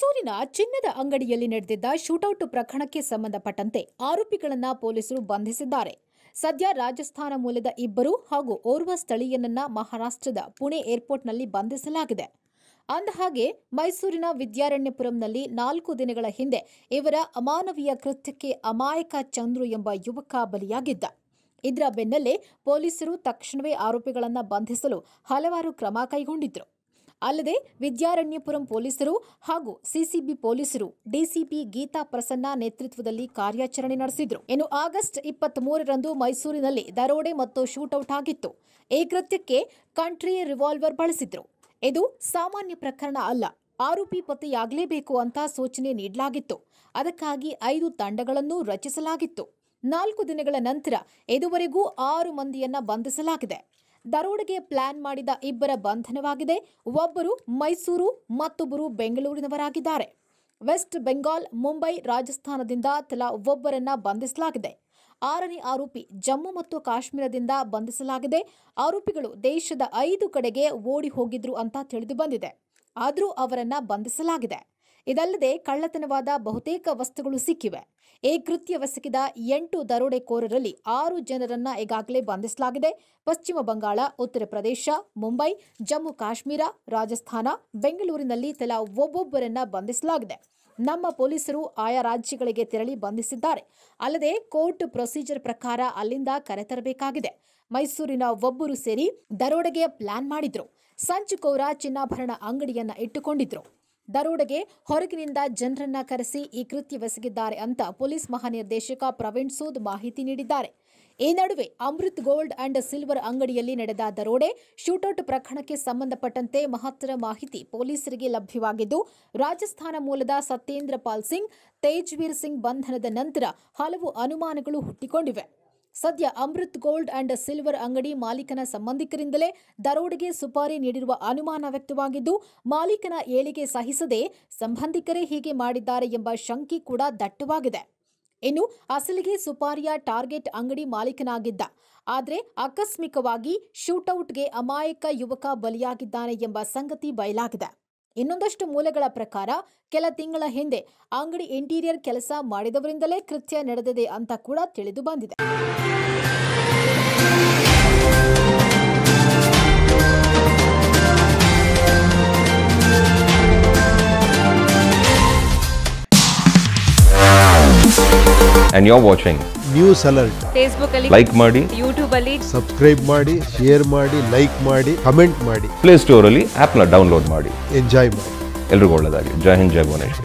ಮೈಸೂರಿನ ಚಿನ್ನದ ಅಂಗಡಿಯಲ್ಲಿ ನಡೆದಿದ್ದ ಶೂಟೌಟ್ ಪ್ರಕರಣಕ್ಕೆ ಸಂಬಂಧಪಟ್ಟಂತೆ ಆರೋಪಿಗಳನ್ನ ಪೊಲೀಸರು ಬಂಧಿಸಿದ್ದಾರೆ ಸದ್ಯ ರಾಜಸ್ಥಾನ ಮೂಲದ ಇಬ್ಬರು ಹಾಗೂ ಓರ್ವ ಸ್ಥಳೀಯನನ್ನ ಮಹಾರಾಷ್ಟ್ರದ ಪುಣೆ ಏರ್ಪೋರ್ಟ್ನಲ್ಲಿ ಬಂಧಿಸಲಾಗಿದೆ ಅಂದಹಾಗೆ ಮೈಸೂರಿನ ವಿದ್ಯಾರಣ್ಯಪುರಂನಲ್ಲಿ ನಾಲ್ಕು ದಿನಗಳ ಹಿಂದೆ ಇವರ ಅಮಾನವೀಯ ಕೃತ್ಯಕ್ಕೆ ಅಮಾಯಕ ಚಂದ್ರು ಎಂಬ ಯುವಕ ಬಲಿಯಾಗಿದ್ದ ಇದರ ಬೆನ್ನಲ್ಲೇ ಪೊಲೀಸರು ತಕ್ಷಣವೇ ಆರೋಪಿಗಳನ್ನ ಬಂಧಿಸಲು ಹಲವಾರು ಕ್ರಮ ಕೈಗೊಂಡಿದ್ರು ಅಲ್ಲದೆ ವಿದ್ಯಾರಣ್ಯಪುರಂ ಪೊಲೀಸರು ಹಾಗೂ ಸಿಸಿಬಿ ಪೊಲೀಸರು ಡಿಸಿಪಿ ಗೀತಾ ಪ್ರಸನ್ನ ನೇತೃತ್ವದಲ್ಲಿ ಕಾರ್ಯಾಚರಣೆ ನಡೆಸಿದ್ರು ಇನ್ನು ಆಗಸ್ಟ್ ಇಪ್ಪತ್ತ್ ಮೂರರಂದು ಮೈಸೂರಿನಲ್ಲಿ ದರೋಡೆ ಮತ್ತು ಶೂಟೌಟ್ ಆಗಿತ್ತು ಈ ಕೃತ್ಯಕ್ಕೆ ಕಂಟ್ರಿ ರಿವಾಲ್ವರ್ ಬಳಸಿದ್ರು ಇದು ಸಾಮಾನ್ಯ ಪ್ರಕರಣ ಅಲ್ಲ ಆರೋಪಿ ಪತ್ತೆಯಾಗಲೇಬೇಕು ಅಂತ ಸೂಚನೆ ನೀಡಲಾಗಿತ್ತು ಅದಕ್ಕಾಗಿ ಐದು ತಂಡಗಳನ್ನು ರಚಿಸಲಾಗಿತ್ತು ನಾಲ್ಕು ದಿನಗಳ ನಂತರ ಇದುವರೆಗೂ ಆರು ಮಂದಿಯನ್ನ ಬಂಧಿಸಲಾಗಿದೆ ದರೋಡೆಗೆ ಪ್ಲಾನ್ ಮಾಡಿದ ಇಬ್ಬರ ಬಂಧನವಾಗಿದೆ ಒಬ್ಬರು ಮೈಸೂರು ಮತ್ತೊಬ್ಬರು ಬೆಂಗಳೂರಿನವರಾಗಿದ್ದಾರೆ ವೆಸ್ಟ್ ಬೆಂಗಾಲ್ ಮುಂಬೈ ರಾಜಸ್ಥಾನದಿಂದ ತಲಾ ಒಬ್ಬರನ್ನ ಬಂಧಿಸಲಾಗಿದೆ ಆರನೇ ಆರೋಪಿ ಜಮ್ಮು ಮತ್ತು ಕಾಶ್ಮೀರದಿಂದ ಬಂಧಿಸಲಾಗಿದೆ ಆರೋಪಿಗಳು ದೇಶದ ಐದು ಕಡೆಗೆ ಓಡಿ ಹೋಗಿದ್ರು ಅಂತ ತಿಳಿದು ಬಂದಿದೆ ಆದರೂ ಅವರನ್ನ ಬಂಧಿಸಲಾಗಿದೆ ಇದಲ್ಲದೆ ಕಳ್ಳತನವಾದ ಬಹುತೇಕ ವಸ್ತುಗಳು ಸಿಕ್ಕಿವೆ ಈ ಕೃತ್ಯವೆಸಗಿದ ಎಂಟು ದರೋಡೆಕೋರರಲ್ಲಿ ಆರು ಜನರನ್ನ ಈಗಾಗಲೇ ಬಂಧಿಸಲಾಗಿದೆ ಪಶ್ಚಿಮ ಬಂಗಾಳ ಉತ್ತರ ಪ್ರದೇಶ ಮುಂಬೈ ಜಮ್ಮು ಕಾಶ್ಮೀರ ರಾಜಸ್ಥಾನ ಬೆಂಗಳೂರಿನಲ್ಲಿ ತಲಾ ಒಬ್ಬೊಬ್ಬರನ್ನ ಬಂಧಿಸಲಾಗಿದೆ ನಮ್ಮ ಪೊಲೀಸರು ಆಯಾ ರಾಜ್ಯಗಳಿಗೆ ತೆರಳಿ ಬಂಧಿಸಿದ್ದಾರೆ ಅಲ್ಲದೆ ಕೋರ್ಟ್ ಪ್ರೊಸೀಜರ್ ಪ್ರಕಾರ ಅಲ್ಲಿಂದ ಕರೆತರಬೇಕಾಗಿದೆ ಮೈಸೂರಿನ ಒಬ್ಬರು ಸೇರಿ ದರೋಡೆಗೆ ಪ್ಲಾನ್ ಮಾಡಿದ್ರು ಸಂಚುಕೋರ ಚಿನ್ನಾಭರಣ ಅಂಗಡಿಯನ್ನ ಇಟ್ಟುಕೊಂಡಿದ್ರು ದರೋಡೆಗೆ ಹೊರಗಿನಿಂದ ಜನರನ್ನ ಕರೆಸಿ ಈ ಕೃತ್ಯವೆಸಗಿದ್ದಾರೆ ಅಂತ ಪೊಲೀಸ್ ಮಹಾನಿರ್ದೇಶಕ ಪ್ರವೀಣ್ ಸೂದ್ ಮಾಹಿತಿ ನೀಡಿದ್ದಾರೆ ಈ ನಡುವೆ ಅಮೃತ್ ಗೋಲ್ಡ್ ಅಂಡ್ ಸಿಲ್ವರ್ ಅಂಗಡಿಯಲ್ಲಿ ನಡೆದ ದರೋಡೆ ಶೂಟೌಟ್ ಪ್ರಕರಣಕ್ಕೆ ಸಂಬಂಧಪಟ್ಟಂತೆ ಮಹತ್ತರ ಮಾಹಿತಿ ಪೊಲೀಸರಿಗೆ ಲಭ್ಯವಾಗಿದ್ದು ರಾಜಸ್ಥಾನ ಮೂಲದ ಸತ್ಯೇಂದ್ರ ಪಾಲ್ ಸಿಂಗ್ ತೇಜ್ವೀರ್ ಸಿಂಗ್ ಬಂಧನದ ನಂತರ ಹಲವು ಅನುಮಾನಗಳು ಹುಟ್ಟಿಕೊಂಡಿವೆ ಸದ್ಯ ಅಮೃತ್ ಗೋಲ್ಡ್ ಅಂಡ್ ಸಿಲ್ವರ್ ಅಂಗಡಿ ಮಾಲೀಕನ ಸಂಬಂಧಿಕರಿಂದಲೇ ದರೋಡೆಗೆ ಸುಪಾರಿ ನೀಡಿರುವ ಅನುಮಾನ ವ್ಯಕ್ತವಾಗಿದ್ದು ಮಾಲೀಕನ ಏಳಿಗೆ ಸಹಿಸದೆ ಸಂಬಂಧಿಕರೇ ಹೀಗೆ ಮಾಡಿದ್ದಾರೆ ಎಂಬ ಶಂಕೆ ಕೂಡ ದಟ್ಟವಾಗಿದೆ ಇನ್ನು ಅಸಲಿಗೆ ಸುಪಾರಿಯ ಟಾರ್ಗೆಟ್ ಅಂಗಡಿ ಮಾಲೀಕನಾಗಿದ್ದ ಆದರೆ ಆಕಸ್ಮಿಕವಾಗಿ ಶೂಟೌಟ್ಗೆ ಅಮಾಯಕ ಯುವಕ ಬಲಿಯಾಗಿದ್ದಾನೆ ಎಂಬ ಸಂಗತಿ ಬಯಲಾಗಿದೆ ಇನ್ನೊಂದಷ್ಟು ಮೂಲಗಳ ಪ್ರಕಾರ ಕೆಲ ತಿಂಗಳ ಹಿಂದೆ ಅಂಗಡಿ ಇಂಟೀರಿಯರ್ ಕೆಲಸ ಮಾಡಿದವರಿಂದಲೇ ಕೃತ್ಯ ನಡೆದಿದೆ ಅಂತ ಕೂಡ ತಿಳಿದು ಬಂದಿದೆ and you're watching news alert Facebook ಅಲ್ಲಿ like ಮಾಡಿ ಯೂಟ್ಯೂಬ್ ಅಲ್ಲಿ ಸಬ್ಸ್ಕ್ರೈಬ್ ಮಾಡಿ ಶೇರ್ ಮಾಡಿ ಲೈಕ್ ಮಾಡಿ ಕಮೆಂಟ್ ಮಾಡಿ ಪ್ಲೇ ಸ್ಟೋರಲ್ಲಿ ಆ್ಯಪ್ನ ಡೌನ್ಲೋಡ್ ಮಾಡಿ ಎಂಜಾಯ್ ಮಾಡಿ ಎಲ್ರಿಗೂ ಒಳ್ಳೆಯದಾಗಿ ಜೈ ಹಿಂದ್ ಜೈ ಭುವನೇಶ್ವರ್